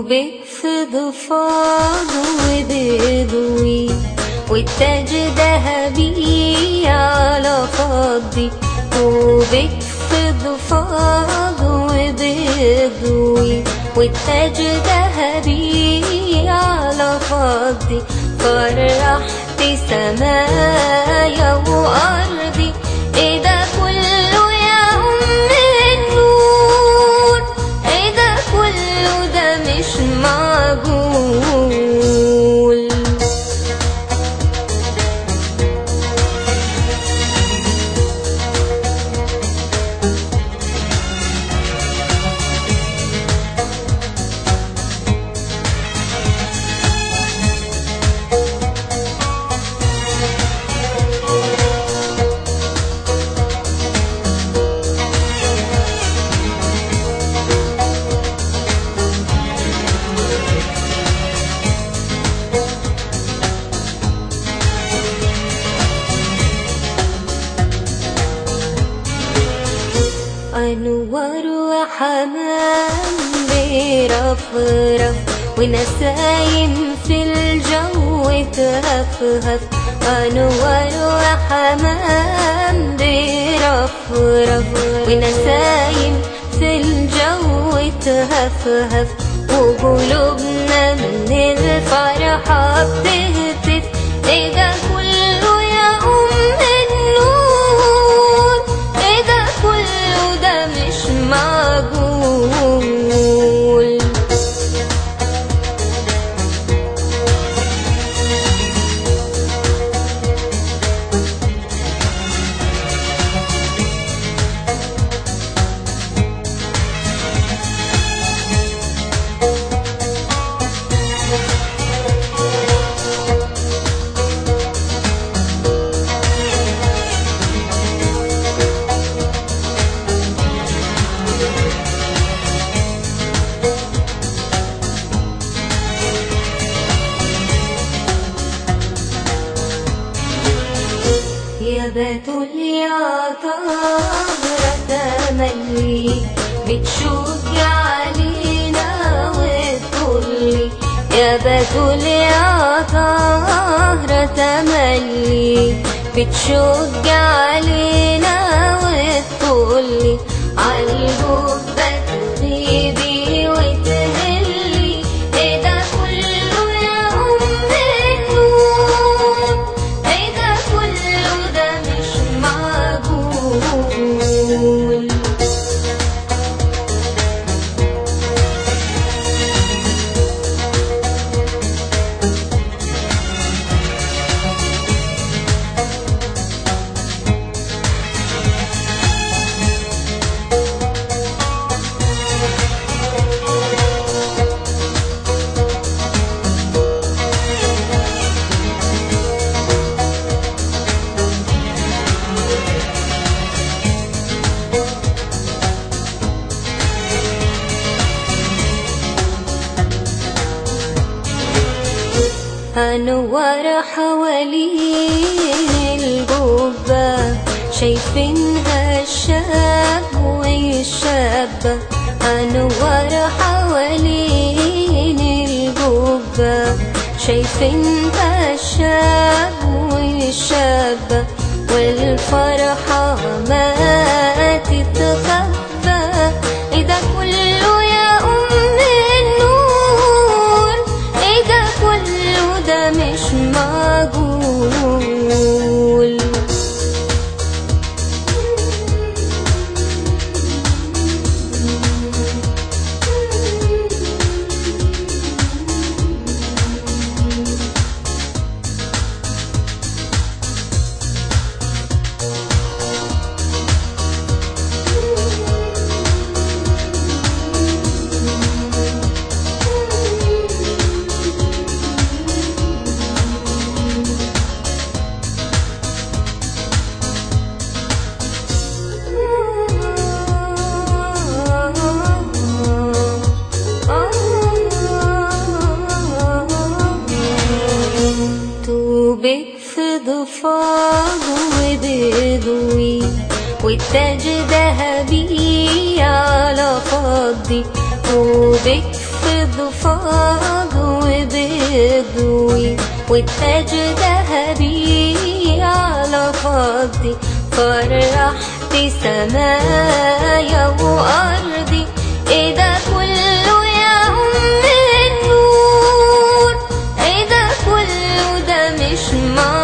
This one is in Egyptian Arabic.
طوبك في ضفاض وبيضوي والتاج ذهبي على فضي طوبك في ضفاض وبيضوي والتاج ذهبي على فضي فرحت سمايا وأرضي إيه ده كله يا أم النور إيه ده كله ده مش معقول أنور وحمام بيرفرف ونسايم في الجو تهفهف أنور وحمام بيرفرف ونسايم في الجو تهفهف وقلوبنا من الفرحة بتهتف إيه ده كله يا أم النور إيه ده كله ده مش معقول يا بتول يا طهرة تملي بتشوقي علينا وتقولي يا بتول يا طهرة تملي بتشوقي علينا وتقولي عالجوبك غيبي وتهلي ايه ده كله يا ام النور ايه ده كله ده مش معقول أنور حوالين القبة شايفينها الشاب والشابة أنور حوالين القبة شايفينها الشاب والشابة والفرحة ما تتخبى إيه ده كله يا أم النور إيه ده كله ده مش معقول طوبك في ضفاض وبيضوي والتاج ذهبي على فضي طوبك في ضفاج وبيضوي والتاج ذهبي على خدي فرحت سمايا وأرضي ايه ده كله يا أم النور ايه ده كله ده مش معقول